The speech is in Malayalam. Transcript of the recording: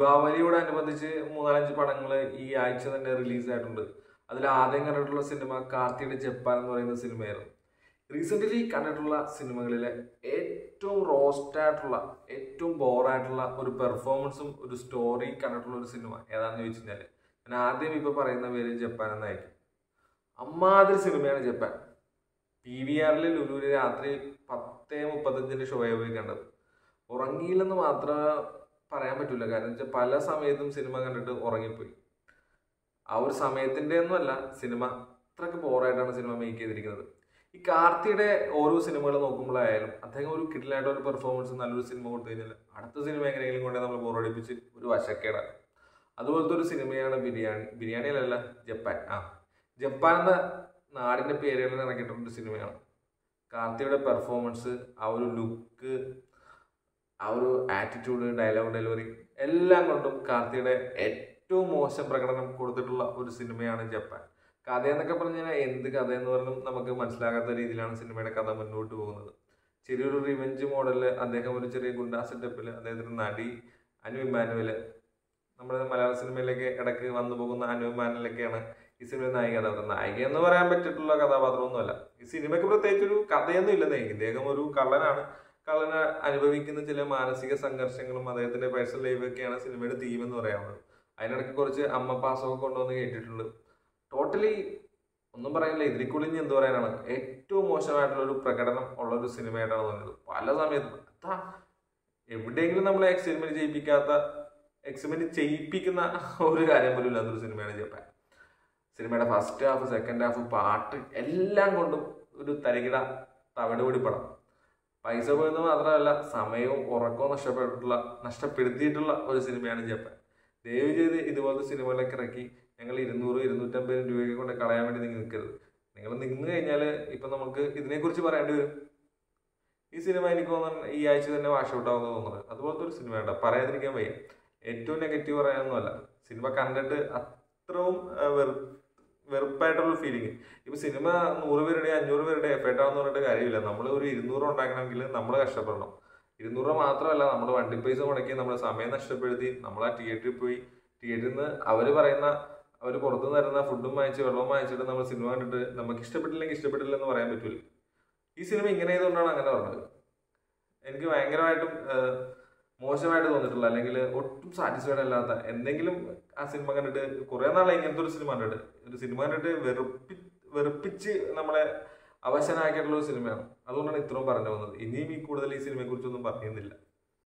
ദീപാവലിയോടനുബന്ധിച്ച് മൂന്നാലഞ്ച് പടങ്ങൾ ഈ ആഴ്ച തന്നെ റിലീസായിട്ടുണ്ട് അതിൽ ആദ്യം കണ്ടിട്ടുള്ള സിനിമ കാർത്തിയുടെ ജപ്പാൻ എന്ന് പറയുന്ന സിനിമയായിരുന്നു റീസെൻ്റ്ലി കണ്ടിട്ടുള്ള സിനിമകളിലെ ഏറ്റവും റോസ്റ്റ് ആയിട്ടുള്ള ഏറ്റവും ബോറായിട്ടുള്ള ഒരു പെർഫോമൻസും ഒരു സ്റ്റോറിയും കണ്ടിട്ടുള്ള ഒരു സിനിമ ഏതാണെന്ന് ചോദിച്ചു കഴിഞ്ഞാൽ ഞാൻ ആദ്യം ഇപ്പോൾ പറയുന്ന പേര് ജപ്പാൻ എന്നായിരിക്കും അമ്മാതിരി സിനിമയാണ് ജപ്പാൻ പി വി ആറിൽ ലുലുവിൽ രാത്രി പത്തേ മുപ്പത്തഞ്ചിൻ്റെ ഷോയെ പോയി കണ്ടത് ഉറങ്ങിയില്ലെന്ന് മാത്രമേ പറയാൻ പറ്റില്ല കാരണം വെച്ചാൽ പല സമയത്തും സിനിമ കണ്ടിട്ട് ഉറങ്ങിപ്പോയി ആ ഒരു സമയത്തിൻ്റെ ഒന്നുമല്ല സിനിമ അത്രയ്ക്ക് ബോറായിട്ടാണ് സിനിമ മേക്ക് ചെയ്തിരിക്കുന്നത് ഈ കാർത്തിയുടെ ഓരോ സിനിമകൾ നോക്കുമ്പോഴായാലും അദ്ദേഹം ഒരു കിഡിലായിട്ട് ഒരു പെർഫോമൻസ് നല്ലൊരു സിനിമ കൊടുത്തു കഴിഞ്ഞാൽ അടുത്ത സിനിമ എങ്ങനെയെങ്കിലും കൊണ്ടേ നമ്മൾ ബോറടിപ്പിച്ച് ഒരു വശക്കേടാണ് അതുപോലത്തെ ഒരു സിനിമയാണ് ബിരിയാണി ബിരിയാണിയിലല്ല ജപ്പാൻ ആ ജപ്പാൻ എന്ന നാടിൻ്റെ പേരുകളിൽ ഇറങ്ങിയിട്ടുള്ള ഒരു സിനിമയാണ് കാർത്തിയുടെ പെർഫോമൻസ് ആ ഒരു ലുക്ക് ആ ഒരു ആറ്റിറ്റ്യൂഡ് ഡയലോഗ് ഡെലിവറി എല്ലാം കൊണ്ടും കാർത്തിയുടെ ഏറ്റവും മോശം പ്രകടനം കൊടുത്തിട്ടുള്ള ഒരു സിനിമയാണ് ജപ്പാൻ കഥ എന്നൊക്കെ പറഞ്ഞു കഴിഞ്ഞാൽ എന്ത് കഥ എന്ന് പറഞ്ഞാലും നമുക്ക് മനസ്സിലാകാത്ത രീതിയിലാണ് സിനിമയുടെ കഥ മുന്നോട്ട് പോകുന്നത് ചെറിയൊരു റിവെഞ്ച് മോഡലിൽ അദ്ദേഹം ഒരു ചെറിയ ഗുണ്ടാ സെറ്റപ്പിൽ അദ്ദേഹത്തിൻ്റെ നടി അനു ഇമാനുവല് നമ്മുടെ മലയാള സിനിമയിലേക്ക് ഇടയ്ക്ക് വന്നു പോകുന്ന അനു ഇമാനുവലൊക്കെയാണ് ഈ സിനിമയിൽ നായിക കഥാപാത്രം നായിക എന്ന് പറയാൻ പറ്റിയിട്ടുള്ള കഥാപാത്രമൊന്നുമല്ല ഈ സിനിമയ്ക്ക് പ്രത്യേകിച്ച് ഒരു കഥയൊന്നും ഇല്ലെന്നേ ഇദ്ദേഹം ഒരു കള്ളനാണ് കള്ളന് അനുഭവിക്കുന്ന ചില മാനസിക സംഘർഷങ്ങളും അദ്ദേഹത്തിന്റെ പേഴ്സണൽ ലൈഫൊക്കെയാണ് സിനിമയുടെ തീം എന്ന് പറയാവുന്നത് അതിനിടയ്ക്ക് കുറച്ച് അമ്മ പാസമൊക്കെ കൊണ്ടുവന്ന് കേട്ടിട്ടുണ്ട് ടോട്ടലി ഒന്നും പറയാനില്ല ഇതിരിക്കുള്ളിഞ്ഞ് എന്ത് പറയാനാണ് ഏറ്റവും മോശമായിട്ടുള്ള ഒരു പ്രകടനം ഉള്ള ഒരു സിനിമയായിട്ടാണ് തോന്നിയത് പല സമയത്തും അതാ എവിടെയെങ്കിലും നമ്മളെ എക്സ്പെരിമെന്റ് ചെയ്യിപ്പിക്കാത്ത എക്സ്പെരിമെന്റ് ചെയ്യിപ്പിക്കുന്ന ഒരു കാര്യം പോലും ഇല്ലാത്തൊരു സിനിമയാണ് ജപ്പാൻ സിനിമയുടെ ഫസ്റ്റ് ഹാഫ് സെക്കൻഡ് ഹാഫ് പാട്ട് എല്ലാം കൊണ്ടും ഒരു തരികിട തവിടുപൊടി പടം പൈസ പോയെന്ന് മാത്രമല്ല സമയവും ഉറക്കവും നഷ്ടപ്പെട്ടിട്ടുള്ള നഷ്ടപ്പെടുത്തിയിട്ടുള്ള ഒരു സിനിമയാണ് ജപ്പാൻ ദയവ് ചെയ്ത് ഇതുപോലത്തെ സിനിമകളൊക്കെ ഇറക്കി ഞങ്ങൾ ഇരുന്നൂറ് ഇരുന്നൂറ്റമ്പത് രൂപയൊക്കെ കൊണ്ട് കളയാൻ വേണ്ടി നിങ്ങൾ നിൽക്കരുത് നിങ്ങൾ നിന്ന് കഴിഞ്ഞാൽ ഇപ്പം നമുക്ക് ഇതിനെക്കുറിച്ച് പറയേണ്ടി വരും ഈ സിനിമ എനിക്ക് തോന്നുന്നു ഈ ആഴ്ച തന്നെ വാഷ് ഔട്ട് ആവുമെന്ന് തോന്നുന്നത് അതുപോലത്തെ ഒരു സിനിമ ഉണ്ടോ പറയാതിരിക്കാൻ വയ്യ ഏറ്റവും നെഗറ്റീവ് പറയാനൊന്നുമല്ല സിനിമ കണ്ടിട്ട് അത്രയും ആ, വെറു വെറുപ്പായിട്ടുള്ള ഫീലിംഗ് ഇപ്പൊ സിനിമ നൂറ് പേരുടെ അഞ്ഞൂറ് പേരുടെ എഫേർട്ടാണെന്ന് പറഞ്ഞിട്ട് കാര്യമില്ല നമ്മൾ ഒരു ഇരുന്നൂറ് ഉണ്ടാക്കണമെങ്കിൽ നമ്മൾ കഷ്ടപ്പെടണം ഇരുന്നൂറ് രൂപ മാത്രമല്ല നമ്മൾ വണ്ടി പൈസ മുടക്കി നമ്മൾ സമയം നഷ്ടപ്പെടുത്തി നമ്മൾ ആ തിയേറ്ററിൽ പോയി തിയേറ്ററിൽ നിന്ന് അവർ പറയുന്ന അവർ പുറത്തു തരുന്ന ഫുഡും വാങ്ങിച്ച് വെള്ളവും വാങ്ങിച്ചിട്ട് നമ്മൾ സിനിമ കണ്ടിട്ട് നമുക്ക് ഇഷ്ടപ്പെട്ടില്ലെങ്കിൽ ഇഷ്ടപ്പെട്ടില്ല എന്ന് പറയാൻ പറ്റില്ല ഈ സിനിമ ഇങ്ങനെ ആയതുകൊണ്ടാണ് അങ്ങനെ പറഞ്ഞത് എനിക്ക് ഭയങ്കരമായിട്ടും ആ, മോശമായിട്ട് തോന്നിയിട്ടുള്ള അല്ലെങ്കിൽ ഒട്ടും സാറ്റിസ്ഫൈഡ് അല്ലാത്ത എന്തെങ്കിലും ആ സിനിമ കണ്ടിട്ട് കുറെ നാളെ ഇങ്ങനത്തെ ഒരു സിനിമ കണ്ടിട്ട് ഒരു സിനിമ കണ്ടിട്ട് വെറുപ്പി വെറുപ്പിച്ച് നമ്മളെ അവശനാക്കിയിട്ടുള്ള ഒരു സിനിമയാണ് അതുകൊണ്ടാണ് ഇത്രയും പറഞ്ഞു പോകുന്നത് ഇനിയും ഈ കൂടുതൽ ഈ സിനിമയെ കുറിച്ചൊന്നും പറയുന്നില്ല